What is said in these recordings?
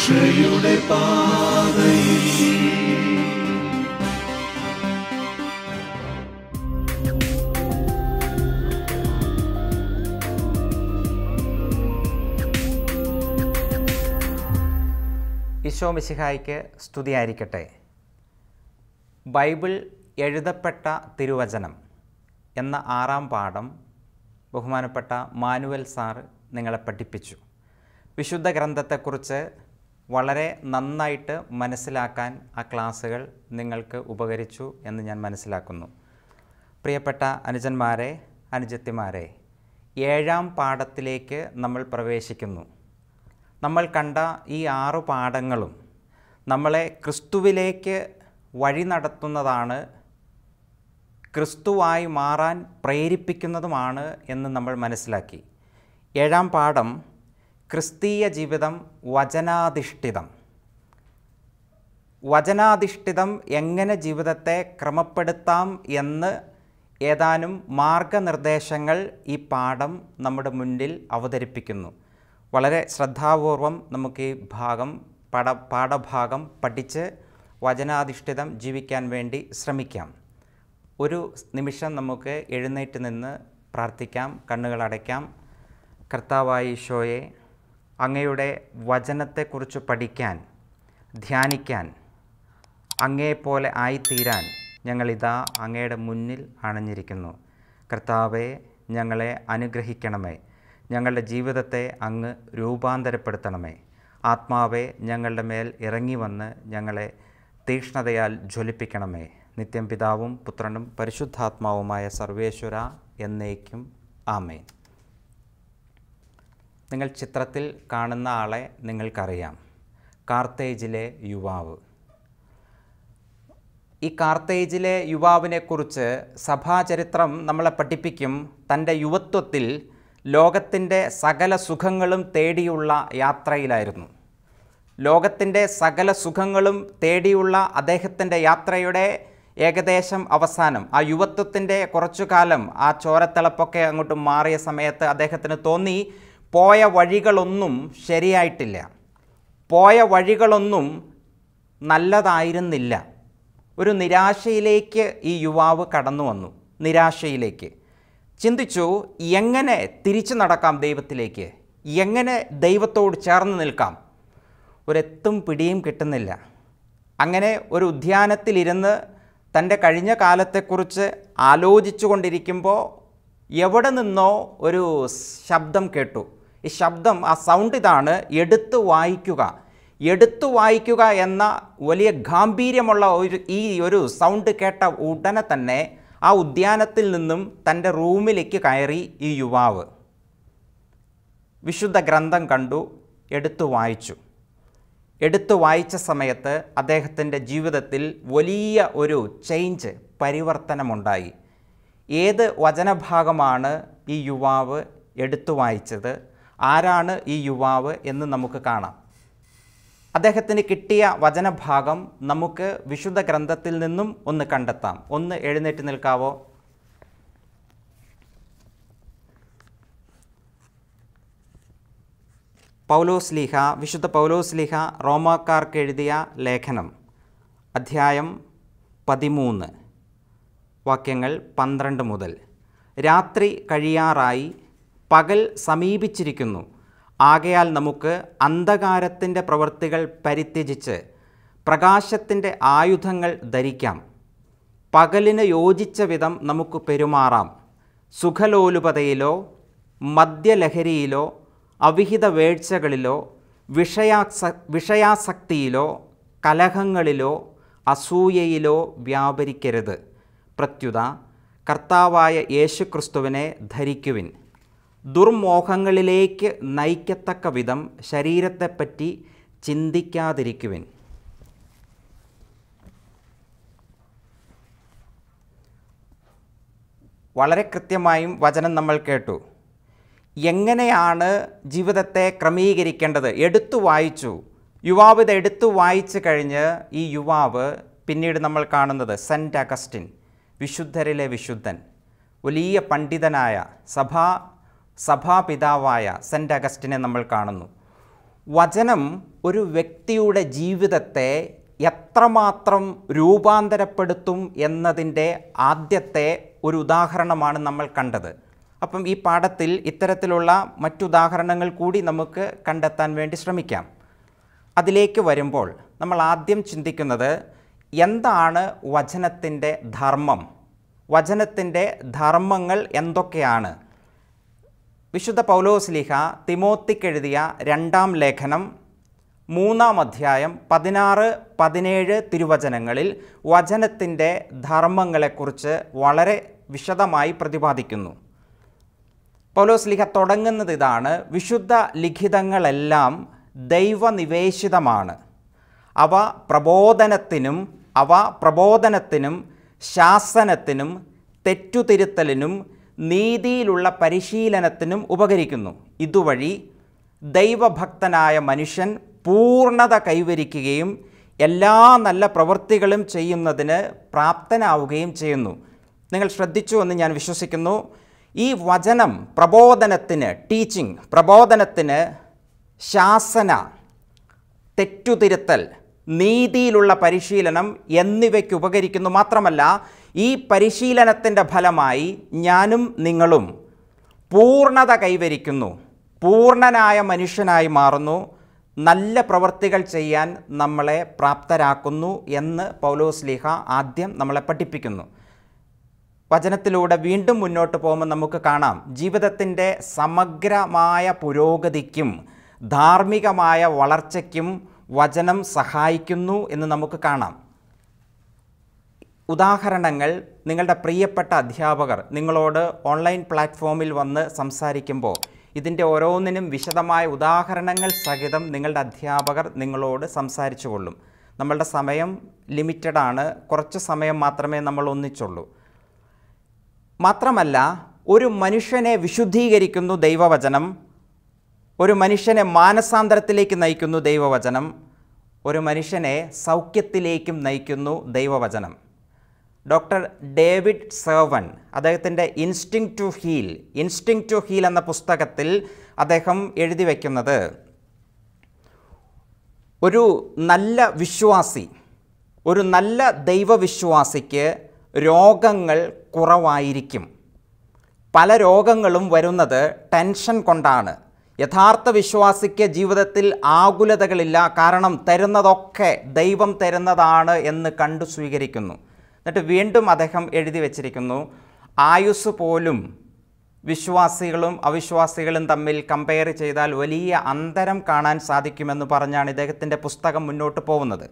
രക്ഷയുടെ പാതയിൽ ഈശോ മിശിഹായ്ക്ക് സ്തുതിയായിരിക്കട്ടെ ബൈബിൾ എഴുതപ്പെട്ട തിരുവചനം എന്ന ആറാം പാഠം ബഹുമാനപ്പെട്ട മാനുവൽ സാർ നിങ്ങളെ പഠിപ്പിച്ചു വിശുദ്ധ ഗ്രന്ഥത്തെക്കുറിച്ച് വളരെ നന്നായിട്ട് മനസ്സിലാക്കാൻ ആ ക്ലാസ്സുകൾ നിങ്ങൾക്ക് ഉപകരിച്ചു എന്ന് ഞാൻ മനസ്സിലാക്കുന്നു പ്രിയപ്പെട്ട അനുജന്മാരെ അനുജത്തിമാരെ ഏഴാം പാഠത്തിലേക്ക് നമ്മൾ പ്രവേശിക്കുന്നു നമ്മൾ കണ്ട ഈ ആറു പാഠങ്ങളും നമ്മളെ ക്രിസ്തുവിലേക്ക് വഴി നടത്തുന്നതാണ് ക്രിസ്തുവായി മാറാൻ പ്രേരിപ്പിക്കുന്നതുമാണ് എന്ന് നമ്മൾ മനസ്സിലാക്കി ഏഴാം പാഠം ക്രിസ്തീയ ജീവിതം വചനാധിഷ്ഠിതം വചനാധിഷ്ഠിതം എങ്ങനെ ജീവിതത്തെ ക്രമപ്പെടുത്താം എന്ന് ഏതാനും മാർഗനിർദ്ദേശങ്ങൾ ഈ പാഠം നമ്മുടെ മുന്നിൽ അവതരിപ്പിക്കുന്നു വളരെ ശ്രദ്ധാപൂർവം നമുക്ക് ഈ ഭാഗം പാഠ പാഠഭാഗം പഠിച്ച് വചനാധിഷ്ഠിതം ജീവിക്കാൻ വേണ്ടി ശ്രമിക്കാം ഒരു നിമിഷം നമുക്ക് എഴുന്നേറ്റ് നിന്ന് പ്രാർത്ഥിക്കാം കണ്ണുകളടയ്ക്കാം കർത്താവായ ഈശോയെ അങ്ങയുടെ വചനത്തെക്കുറിച്ച് പഠിക്കാൻ ധ്യാനിക്കാൻ അങ്ങയെപ്പോലെ ആയിത്തീരാൻ ഞങ്ങളിതാ അങ്ങയുടെ മുന്നിൽ അണഞ്ഞിരിക്കുന്നു കർത്താവെ ഞങ്ങളെ അനുഗ്രഹിക്കണമേ ഞങ്ങളുടെ ജീവിതത്തെ അങ്ങ് രൂപാന്തരപ്പെടുത്തണമേ ആത്മാവെ ഞങ്ങളുടെ മേൽ ഇറങ്ങി വന്ന് ഞങ്ങളെ തീക്ഷ്ണതയാൽ ജ്വലിപ്പിക്കണമേ നിത്യം പിതാവും പുത്രനും പരിശുദ്ധാത്മാവുമായ സർവേശ്വര എന്നേക്കും ആമേൻ നിങ്ങൾ ചിത്രത്തിൽ കാണുന്ന ആളെ നിങ്ങൾക്കറിയാം കാർത്തേജിലെ യുവാവ് ഈ കാർത്തേജിലെ യുവാവിനെക്കുറിച്ച് സഭാചരിത്രം നമ്മളെ പഠിപ്പിക്കും തൻ്റെ യുവത്വത്തിൽ ലോകത്തിൻ്റെ സകല സുഖങ്ങളും തേടിയുള്ള യാത്രയിലായിരുന്നു ലോകത്തിൻ്റെ സകല സുഖങ്ങളും തേടിയുള്ള അദ്ദേഹത്തിൻ്റെ യാത്രയുടെ ഏകദേശം അവസാനം ആ യുവത്വത്തിൻ്റെ കുറച്ചു കാലം ആ ചോരത്തിളപ്പൊക്കെ അങ്ങോട്ട് മാറിയ സമയത്ത് അദ്ദേഹത്തിന് തോന്നി പോയ വഴികളൊന്നും ശരിയായിട്ടില്ല പോയ വഴികളൊന്നും നല്ലതായിരുന്നില്ല ഒരു നിരാശയിലേക്ക് ഈ യുവാവ് കടന്നു വന്നു നിരാശയിലേക്ക് ചിന്തിച്ചു എങ്ങനെ തിരിച്ചു നടക്കാം ദൈവത്തിലേക്ക് എങ്ങനെ ദൈവത്തോട് ചേർന്ന് നിൽക്കാം ഒരെത്തും പിടിയും കിട്ടുന്നില്ല അങ്ങനെ ഒരു ഉദ്യാനത്തിലിരുന്ന് തൻ്റെ കഴിഞ്ഞ കാലത്തെക്കുറിച്ച് ആലോചിച്ചു കൊണ്ടിരിക്കുമ്പോൾ എവിടെ നിന്നോ ഒരു ശബ്ദം കേട്ടു ഈ ശബ്ദം ആ സൗണ്ട് ഇതാണ് എടുത്തു വായിക്കുക എടുത്തു വായിക്കുക എന്ന വലിയ ഗാംഭീര്യമുള്ള ഒരു ഈ ഒരു സൗണ്ട് കേട്ട ഉടനെ തന്നെ ആ ഉദ്യാനത്തിൽ നിന്നും തൻ്റെ റൂമിലേക്ക് കയറി ഈ യുവാവ് വിശുദ്ധ ഗ്രന്ഥം കണ്ടു എടുത്തു വായിച്ചു എടുത്തു വായിച്ച സമയത്ത് അദ്ദേഹത്തിൻ്റെ ജീവിതത്തിൽ വലിയ ഒരു ചേഞ്ച് പരിവർത്തനമുണ്ടായി ഏത് വചനഭാഗമാണ് ഈ യുവാവ് എടുത്തു വായിച്ചത് ആരാണ് ഈ യുവാവ് എന്ന് നമുക്ക് കാണാം അദ്ദേഹത്തിന് കിട്ടിയ വചനഭാഗം നമുക്ക് വിശുദ്ധ ഗ്രന്ഥത്തിൽ നിന്നും ഒന്ന് കണ്ടെത്താം ഒന്ന് എഴുന്നേറ്റ് നിൽക്കാവോ പൗലോസ് ലീഹ വിശുദ്ധ പൗലോസ് ലീഹ റോമാക്കാർക്ക് എഴുതിയ ലേഖനം അധ്യായം പതിമൂന്ന് വാക്യങ്ങൾ പന്ത്രണ്ട് മുതൽ രാത്രി കഴിയാറായി പകൽ സമീപിച്ചിരിക്കുന്നു ആകയാൽ നമുക്ക് അന്ധകാരത്തിൻ്റെ പ്രവൃത്തികൾ പരിത്യജിച്ച് പ്രകാശത്തിൻ്റെ ആയുധങ്ങൾ ധരിക്കാം പകലിന് യോജിച്ച വിധം നമുക്ക് പെരുമാറാം സുഖലോലുപതയിലോ മദ്യലഹരിയിലോ അവിഹിത വേഴ്ചകളിലോ വിഷയാസ വിഷയാസക്തിയിലോ കലഹങ്ങളിലോ അസൂയയിലോ വ്യാപരിക്കരുത് പ്രത്യുത കർത്താവായ യേശുക്രിസ്തുവിനെ ധരിക്കുവിൻ ദുർമോഹങ്ങളിലേക്ക് നയിക്കത്തക്ക വിധം ശരീരത്തെപ്പറ്റി ചിന്തിക്കാതിരിക്കുവിൻ വളരെ കൃത്യമായും വചനം നമ്മൾ കേട്ടു എങ്ങനെയാണ് ജീവിതത്തെ ക്രമീകരിക്കേണ്ടത് എടുത്തു വായിച്ചു യുവാവ് ഇത് എടുത്തു വായിച്ചു കഴിഞ്ഞ് ഈ യുവാവ് പിന്നീട് നമ്മൾ കാണുന്നത് സെൻറ്റ് അഗസ്റ്റിൻ വിശുദ്ധരിലെ വിശുദ്ധൻ വലിയ പണ്ഡിതനായ സഭാ സഭാപിതാവായ സെൻറ്റ് അഗസ്റ്റിനെ നമ്മൾ കാണുന്നു വചനം ഒരു വ്യക്തിയുടെ ജീവിതത്തെ എത്രമാത്രം രൂപാന്തരപ്പെടുത്തും എന്നതിൻ്റെ ആദ്യത്തെ ഒരു ഉദാഹരണമാണ് നമ്മൾ കണ്ടത് അപ്പം ഈ പാഠത്തിൽ ഇത്തരത്തിലുള്ള മറ്റുദാഹരണങ്ങൾ കൂടി നമുക്ക് കണ്ടെത്താൻ വേണ്ടി ശ്രമിക്കാം അതിലേക്ക് വരുമ്പോൾ നമ്മൾ ആദ്യം ചിന്തിക്കുന്നത് എന്താണ് വചനത്തിൻ്റെ ധർമ്മം വചനത്തിൻ്റെ ധർമ്മങ്ങൾ എന്തൊക്കെയാണ് വിശുദ്ധ പൗലോസ്ലിഹ തിമോത്തിക്കെഴുതിയ രണ്ടാം ലേഖനം മൂന്നാം അധ്യായം പതിനാറ് പതിനേഴ് തിരുവചനങ്ങളിൽ വചനത്തിൻ്റെ ധർമ്മങ്ങളെക്കുറിച്ച് വളരെ വിശദമായി പ്രതിപാദിക്കുന്നു പൗലോസ്ലിഹ തുടങ്ങുന്നത് ഇതാണ് വിശുദ്ധ ലിഖിതങ്ങളെല്ലാം ദൈവനിവേശിതമാണ് അവ പ്രബോധനത്തിനും അവ പ്രബോധനത്തിനും ശാസനത്തിനും തെറ്റുതിരുത്തലിനും നീതിയിലുള്ള പരിശീലനത്തിനും ഉപകരിക്കുന്നു ഇതുവഴി ദൈവഭക്തനായ മനുഷ്യൻ പൂർണ്ണത കൈവരിക്കുകയും എല്ലാ നല്ല പ്രവൃത്തികളും ചെയ്യുന്നതിന് പ്രാപ്തനാവുകയും ചെയ്യുന്നു നിങ്ങൾ ശ്രദ്ധിച്ചു എന്ന് ഞാൻ വിശ്വസിക്കുന്നു ഈ വചനം പ്രബോധനത്തിന് ടീച്ചിങ് പ്രബോധനത്തിന് ശാസന തെറ്റുതിരുത്തൽ നീതിയിലുള്ള പരിശീലനം എന്നിവയ്ക്ക് ഉപകരിക്കുന്നു മാത്രമല്ല ഈ പരിശീലനത്തിൻ്റെ ഫലമായി ഞാനും നിങ്ങളും പൂർണ്ണത കൈവരിക്കുന്നു പൂർണ്ണനായ മനുഷ്യനായി മാറുന്നു നല്ല പ്രവൃത്തികൾ ചെയ്യാൻ നമ്മളെ പ്രാപ്തരാക്കുന്നു എന്ന് പൗലോസ്ലിഹ ആദ്യം നമ്മളെ പഠിപ്പിക്കുന്നു വചനത്തിലൂടെ വീണ്ടും മുന്നോട്ട് പോകുമ്പോൾ നമുക്ക് കാണാം ജീവിതത്തിൻ്റെ സമഗ്രമായ പുരോഗതിക്കും ധാർമ്മികമായ വളർച്ചയ്ക്കും വചനം സഹായിക്കുന്നു എന്ന് നമുക്ക് കാണാം ഉദാഹരണങ്ങൾ നിങ്ങളുടെ പ്രിയപ്പെട്ട അധ്യാപകർ നിങ്ങളോട് ഓൺലൈൻ പ്ലാറ്റ്ഫോമിൽ വന്ന് സംസാരിക്കുമ്പോൾ ഇതിൻ്റെ ഓരോന്നിനും വിശദമായ ഉദാഹരണങ്ങൾ സഹിതം നിങ്ങളുടെ അധ്യാപകർ നിങ്ങളോട് സംസാരിച്ചു കൊള്ളും നമ്മളുടെ സമയം ലിമിറ്റഡ് ആണ് കുറച്ച് സമയം മാത്രമേ നമ്മൾ ഒന്നിച്ചുള്ളൂ മാത്രമല്ല ഒരു മനുഷ്യനെ വിശുദ്ധീകരിക്കുന്നു ദൈവവചനം ഒരു മനുഷ്യനെ മാനസാന്തരത്തിലേക്ക് നയിക്കുന്നു ദൈവവചനം ഒരു മനുഷ്യനെ സൗഖ്യത്തിലേക്കും നയിക്കുന്നു ദൈവവചനം ഡോക്ടർ ഡേവിഡ് സേവൻ അദ്ദേഹത്തിൻ്റെ instinct to heal instinct to heal എന്ന പുസ്തകത്തിൽ അദ്ദേഹം എഴുതി വയ്ക്കുന്നത് ഒരു നല്ല വിശ്വാസി ഒരു നല്ല ദൈവവിശ്വാസിക്ക് രോഗങ്ങൾ കുറവായിരിക്കും പല രോഗങ്ങളും വരുന്നത് ടെൻഷൻ കൊണ്ടാണ് യഥാർത്ഥ വിശ്വാസിക്ക് ജീവിതത്തിൽ ആകുലതകളില്ല കാരണം തരുന്നതൊക്കെ ദൈവം തരുന്നതാണ് എന്ന് കണ്ടു സ്വീകരിക്കുന്നു എന്നിട്ട് വീണ്ടും അദ്ദേഹം എഴുതി വച്ചിരിക്കുന്നു ആയുസ് പോലും വിശ്വാസികളും അവിശ്വാസികളും തമ്മിൽ കമ്പയർ ചെയ്താൽ വലിയ അന്തരം കാണാൻ സാധിക്കുമെന്ന് പറഞ്ഞാണ് ഇദ്ദേഹത്തിൻ്റെ പുസ്തകം മുന്നോട്ട് പോകുന്നത്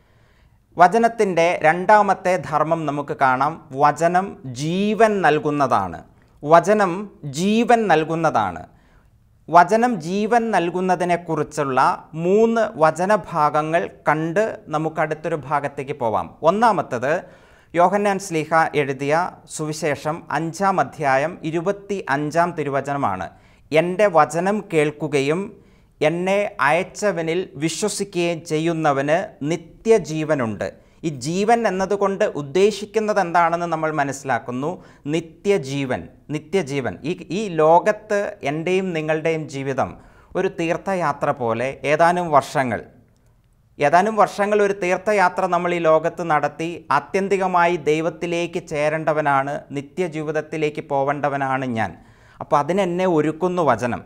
വചനത്തിൻ്റെ രണ്ടാമത്തെ ധർമ്മം നമുക്ക് കാണാം വചനം ജീവൻ നൽകുന്നതാണ് വചനം ജീവൻ നൽകുന്നതാണ് വചനം ജീവൻ നൽകുന്നതിനെക്കുറിച്ചുള്ള മൂന്ന് വചനഭാഗങ്ങൾ കണ്ട് നമുക്ക് അടുത്തൊരു ഭാഗത്തേക്ക് പോവാം ഒന്നാമത്തത് യോഹന്നാൻ സ്ലീഹ എഴുതിയ സുവിശേഷം അഞ്ചാം അധ്യായം ഇരുപത്തി അഞ്ചാം തിരുവചനമാണ് എൻ്റെ വചനം കേൾക്കുകയും എന്നെ അയച്ചവനിൽ വിശ്വസിക്കുകയും ചെയ്യുന്നവന് നിത്യജീവനുണ്ട് ഈ ജീവൻ എന്നതുകൊണ്ട് ഉദ്ദേശിക്കുന്നത് എന്താണെന്ന് നമ്മൾ മനസ്സിലാക്കുന്നു നിത്യജീവൻ നിത്യജീവൻ ഈ ഈ ലോകത്ത് എൻ്റെയും നിങ്ങളുടെയും ജീവിതം ഒരു തീർത്ഥയാത്ര പോലെ ഏതാനും വർഷങ്ങൾ ഏതാനും വർഷങ്ങൾ ഒരു തീർത്ഥയാത്ര നമ്മൾ ഈ ലോകത്ത് നടത്തി ആത്യന്തികമായി ദൈവത്തിലേക്ക് ചേരേണ്ടവനാണ് നിത്യജീവിതത്തിലേക്ക് പോവേണ്ടവനാണ് ഞാൻ അപ്പോൾ അതിനെന്നെ ഒരുക്കുന്നു വചനം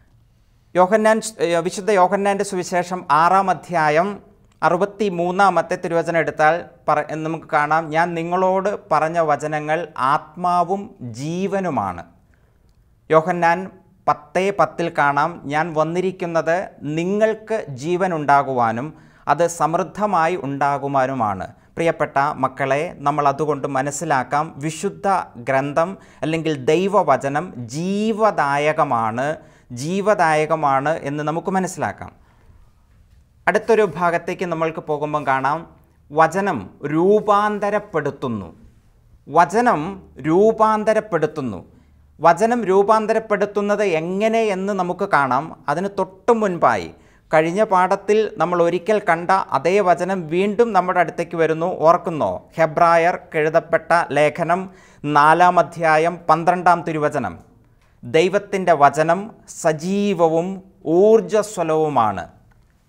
യോഹന്നാൻ ഏഹ് വിശുദ്ധ യോഹന്നാൻ്റെ സുവിശേഷം ആറാം അധ്യായം അറുപത്തി മൂന്നാമത്തെ തിരുവചനം എടുത്താൽ പറ നമുക്ക് കാണാം ഞാൻ നിങ്ങളോട് പറഞ്ഞ വചനങ്ങൾ ആത്മാവും ജീവനുമാണ് യോഹന്നാൻ പത്തേ പത്തിൽ കാണാം ഞാൻ വന്നിരിക്കുന്നത് നിങ്ങൾക്ക് ജീവൻ ഉണ്ടാകുവാനും അത് സമൃദ്ധമായി ഉണ്ടാകുവാനുമാണ് പ്രിയപ്പെട്ട മക്കളെ നമ്മൾ അതുകൊണ്ട് മനസ്സിലാക്കാം വിശുദ്ധ ഗ്രന്ഥം അല്ലെങ്കിൽ ദൈവവചനം ജീവദായകമാണ് ജീവദായകമാണ് എന്ന് നമുക്ക് മനസ്സിലാക്കാം അടുത്തൊരു ഭാഗത്തേക്ക് നമ്മൾക്ക് പോകുമ്പം കാണാം വചനം രൂപാന്തരപ്പെടുത്തുന്നു വചനം രൂപാന്തരപ്പെടുത്തുന്നു വചനം രൂപാന്തരപ്പെടുത്തുന്നത് എങ്ങനെ എന്ന് നമുക്ക് കാണാം അതിന് തൊട്ടു മുൻപായി കഴിഞ്ഞ പാഠത്തിൽ നമ്മൾ ഒരിക്കൽ കണ്ട അതേ വചനം വീണ്ടും നമ്മുടെ അടുത്തേക്ക് വരുന്നു ഓർക്കുന്നോ ഹെബ്രായർ എഴുതപ്പെട്ട ലേഖനം നാലാം അധ്യായം പന്ത്രണ്ടാം തിരുവചനം ദൈവത്തിൻ്റെ വചനം സജീവവും ഊർജ്ജസ്വലവുമാണ്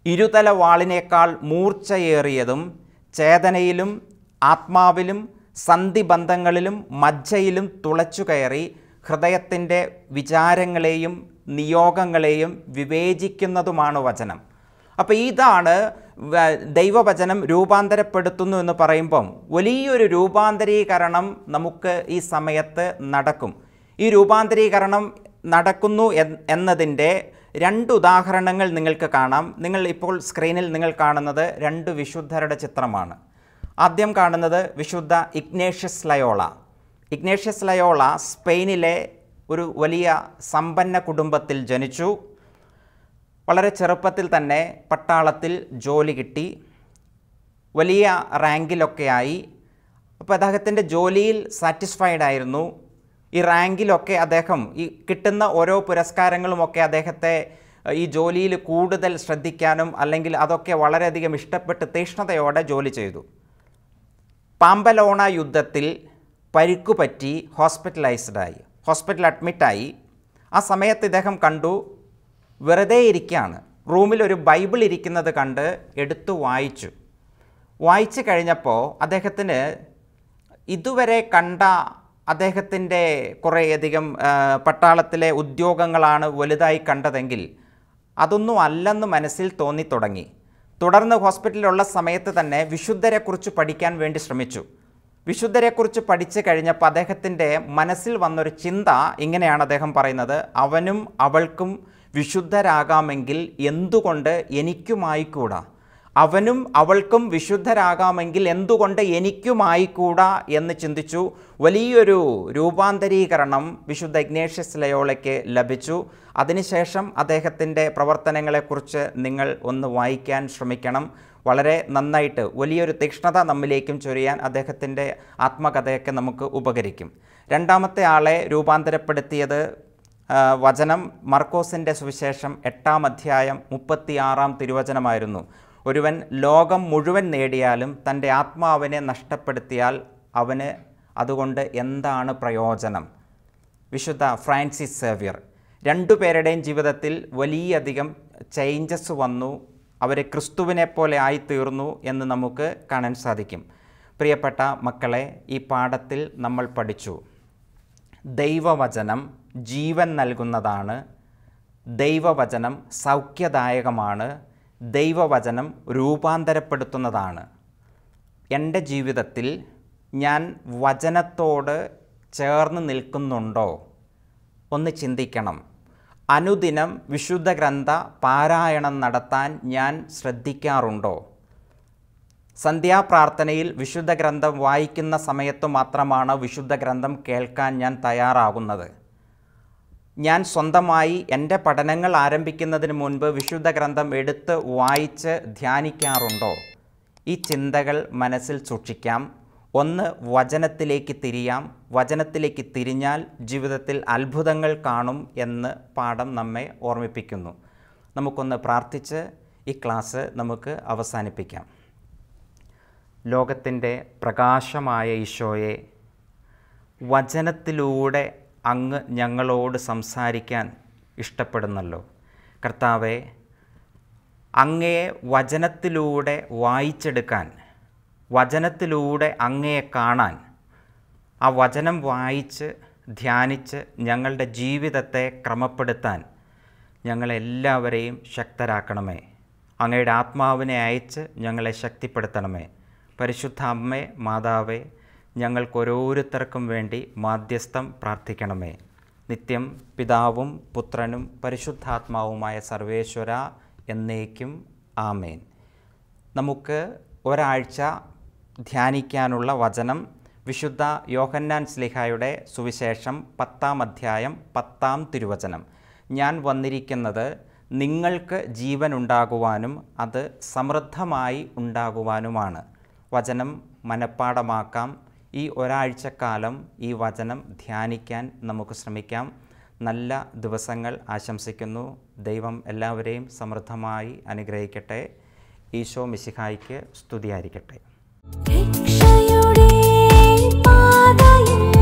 ഇരുതല വാളിനേക്കാൾ മൂർച്ചയേറിയതും ചേതനയിലും ആത്മാവിലും സന്ധിബന്ധങ്ങളിലും മജ്ജയിലും തുളച്ചു കയറി ഹൃദയത്തിൻ്റെ വിചാരങ്ങളെയും നിയോഗങ്ങളെയും വിവേചിക്കുന്നതുമാണ് വചനം അപ്പോൾ ഇതാണ് വ- ദൈവവചനം രൂപാന്തരപ്പെടുത്തുന്നു എന്ന് പറയുമ്പം വലിയൊരു രൂപാന്തരീകരണം നമുക്ക് ഈ സമയത്ത് നടക്കും ഈ രൂപാന്തരീകരണം നടക്കുന്നു എൻ- എന്നതിൻ്റെ രണ്ട് ഉദാഹരണങ്ങൾ നിങ്ങൾക്ക് കാണാം നിങ്ങൾ ഇപ്പോൾ സ്ക്രീനിൽ നിങ്ങൾ കാണുന്നത് രണ്ട് വിശുദ്ധരുടെ ചിത്രമാണ് ആദ്യം കാണുന്നത് വിശുദ്ധ ഇഗ്നേഷ്യസ് ലയോള ഇഗ്നേഷ്യസ് ലയോള സ്പെയിനിലെ ഒരു വലിയ സമ്പന്ന കുടുംബത്തിൽ ജനിച്ചു വളരെ ചെറുപ്പത്തിൽ തന്നെ പട്ടാളത്തിൽ ജോലി കിട്ടി വലിയ റാങ്കിലൊക്കെയായി അപ്പോൾ അദ്ദേഹത്തിൻ്റെ ജോലിയിൽ സാറ്റിസ്ഫൈഡ് ആയിരുന്നു ഈ റാങ്കിലൊക്കെ അദ്ദേഹം ഈ കിട്ടുന്ന ഓരോ പുരസ്കാരങ്ങളുമൊക്കെ അദ്ദേഹത്തെ അഹ്, ഈ ജോലിയിൽ കൂടുതൽ ശ്രദ്ധിക്കാനും അല്ലെങ്കിൽ അതൊക്കെ വളരെയധികം ഇഷ്ടപ്പെട്ട് തീഷ്ണതയോടെ ജോലി ചെയ്തു പാമ്പലോണ യുദ്ധത്തിൽ പരിക്കു പറ്റി ഹോസ്പിറ്റലൈസ്ഡായി ഹോസ്പിറ്റൽ അഡ്മിറ്റായി ആ സമയത്ത് ഇദ്ദേഹം കണ്ടു വെറുതെ ഇരിക്കുകയാണ് റൂമിൽ ഒരു ബൈബിൾ ഇരിക്കുന്നത് കണ്ട് എടുത്തു വായിച്ചു വായിച്ചു കഴിഞ്ഞപ്പോൾ അദ്ദേഹത്തിന് ഇതുവരെ കണ്ട അദ്ദേഹത്തിൻ്റെ കുറേയധികം ആ, പട്ടാളത്തിലെ ഉദ്യോഗങ്ങളാണ് വലുതായി കണ്ടതെങ്കിൽ അതൊന്നും അല്ലെന്ന് മനസ്സിൽ തോന്നി തുടങ്ങി തുടർന്ന് ഹോസ്പിറ്റലിലുള്ള സമയത്ത് തന്നെ വിശുദ്ധരെക്കുറിച്ച് പഠിക്കാൻ വേണ്ടി ശ്രമിച്ചു വിശുദ്ധരെക്കുറിച്ച് പഠിച്ചു കഴിഞ്ഞപ്പോൾ അദ്ദേഹത്തിൻ്റെ മനസ്സിൽ വന്നൊരു ചിന്ത ഇങ്ങനെയാണ് അദ്ദേഹം പറയുന്നത് അവനും അവൾക്കും വിശുദ്ധരാകാമെങ്കിൽ എന്തുകൊണ്ട് എനിക്കുമായിക്കൂടാ അവനും അവൾക്കും വിശുദ്ധരാകാമെങ്കിൽ എന്തുകൊണ്ട് എനിക്കുമായിക്കൂടാ എന്ന് ചിന്തിച്ചു വലിയൊരു രൂപാന്തരീകരണം വിശുദ്ധ ഇഗ്നേഷ്യസ് ലയോളയ്ക്ക് ലഭിച്ചു അതിനുശേഷം അദ്ദേഹത്തിൻ്റെ പ്രവർത്തനങ്ങളെക്കുറിച്ച് നിങ്ങൾ ഒന്ന് വായിക്കാൻ ശ്രമിക്കണം വളരെ നന്നായിട്ട് വലിയൊരു തീക്ഷ്ണത നമ്മിലേക്കും ചൊരിയാൻ അദ്ദേഹത്തിൻ്റെ ആത്മകഥയൊക്കെ നമുക്ക് ഉപകരിക്കും രണ്ടാമത്തെ ആളെ രൂപാന്തരപ്പെടുത്തിയത് ആ, വചനം മർക്കോസിൻ്റെ സുവിശേഷം എട്ടാം അധ്യായം മുപ്പത്തിയാറാം തിരുവചനമായിരുന്നു ഒരുവൻ ലോകം മുഴുവൻ നേടിയാലും തൻ്റെ ആത്മാവിനെ നഷ്ടപ്പെടുത്തിയാൽ അവന് അതുകൊണ്ട് എന്താണ് പ്രയോജനം വിശുദ്ധ ഫ്രാൻസിസ് സേവ്യർ രണ്ടുപേരുടെയും ജീവിതത്തിൽ വലിയധികം ചേഞ്ചസ് വന്നു അവർ ക്രിസ്തുവിനെ പോലെ ആയിത്തീർന്നു എന്ന് നമുക്ക് കാണാൻ സാധിക്കും പ്രിയപ്പെട്ട മക്കളെ ഈ പാഠത്തിൽ നമ്മൾ പഠിച്ചു ദൈവവചനം ജീവൻ നൽകുന്നതാണ് ദൈവവചനം സൗഖ്യദായകമാണ് ദൈവവചനം രൂപാന്തരപ്പെടുത്തുന്നതാണ് എൻ്റെ ജീവിതത്തിൽ ഞാൻ വചനത്തോട് ചേർന്ന് നിൽക്കുന്നുണ്ടോ ഒന്ന് ചിന്തിക്കണം അനുദിനം വിശുദ്ധ ഗ്രന്ഥ പാരായണം നടത്താൻ ഞാൻ ശ്രദ്ധിക്കാറുണ്ടോ സന്ധ്യാപ്രാർത്ഥനയിൽ വിശുദ്ധ ഗ്രന്ഥം വായിക്കുന്ന സമയത്ത് മാത്രമാണ് വിശുദ്ധ ഗ്രന്ഥം കേൾക്കാൻ ഞാൻ തയ്യാറാകുന്നത് ഞാൻ സ്വന്തമായി എൻ്റെ പഠനങ്ങൾ ആരംഭിക്കുന്നതിന് മുൻപ് വിശുദ്ധ ഗ്രന്ഥം എടുത്ത് വായിച്ച് ധ്യാനിക്കാറുണ്ടോ ഈ ചിന്തകൾ മനസ്സിൽ സൂക്ഷിക്കാം ഒന്ന് വചനത്തിലേക്ക് തിരിയാം വചനത്തിലേക്ക് തിരിഞ്ഞാൽ ജീവിതത്തിൽ അത്ഭുതങ്ങൾ കാണും എന്ന് പാഠം നമ്മെ ഓർമ്മിപ്പിക്കുന്നു നമുക്കൊന്ന് പ്രാർത്ഥിച്ച് ഈ ക്ലാസ് നമുക്ക് അവസാനിപ്പിക്കാം ലോകത്തിൻ്റെ പ്രകാശമായ ഈശോയെ വചനത്തിലൂടെ അങ്ങ് ഞങ്ങളോട് സംസാരിക്കാൻ ഇഷ്ടപ്പെടുന്നല്ലോ കർത്താവെ അങ്ങയെ വചനത്തിലൂടെ വായിച്ചെടുക്കാൻ വചനത്തിലൂടെ അങ്ങയെ കാണാൻ ആ വചനം വായിച്ച് ധ്യാനിച്ച് ഞങ്ങളുടെ ജീവിതത്തെ ക്രമപ്പെടുത്താൻ ഞങ്ങളെല്ലാവരെയും ശക്തരാക്കണമേ അങ്ങയുടെ ആത്മാവിനെ അയച്ച് ഞങ്ങളെ ശക്തിപ്പെടുത്തണമേ പരിശുദ്ധ അമ്മേ മാതാവേ ഞങ്ങൾക്ക് ഓരോരുത്തർക്കും വേണ്ടി മാധ്യസ്ഥം പ്രാർത്ഥിക്കണമേ നിത്യം പിതാവും പുത്രനും പരിശുദ്ധാത്മാവുമായ സർവേശ്വര എന്നേക്കും ആമേൻ നമുക്ക് ഒരാഴ്ച ധ്യാനിക്കാനുള്ള വചനം വിശുദ്ധ യോഹന്നാൻ സ്ലിഹായുടെ സുവിശേഷം പത്താം അധ്യായം പത്താം തിരുവചനം ഞാൻ വന്നിരിക്കുന്നത് നിങ്ങൾക്ക് ജീവൻ ഉണ്ടാകുവാനും അത് സമൃദ്ധമായി ഉണ്ടാകുവാനുമാണ് വചനം മനഃപ്പാടമാക്കാം ഈ ഒരാഴ്ചക്കാലം ഈ വചനം ധ്യാനിക്കാൻ നമുക്ക് ശ്രമിക്കാം നല്ല ദിവസങ്ങൾ ആശംസിക്കുന്നു ദൈവം എല്ലാവരെയും സമൃദ്ധമായി അനുഗ്രഹിക്കട്ടെ ഈശോ മിശിഹായിക്ക് സ്തുതിയായിരിക്കട്ടെ രക്ഷയുടെ പാതയിൽ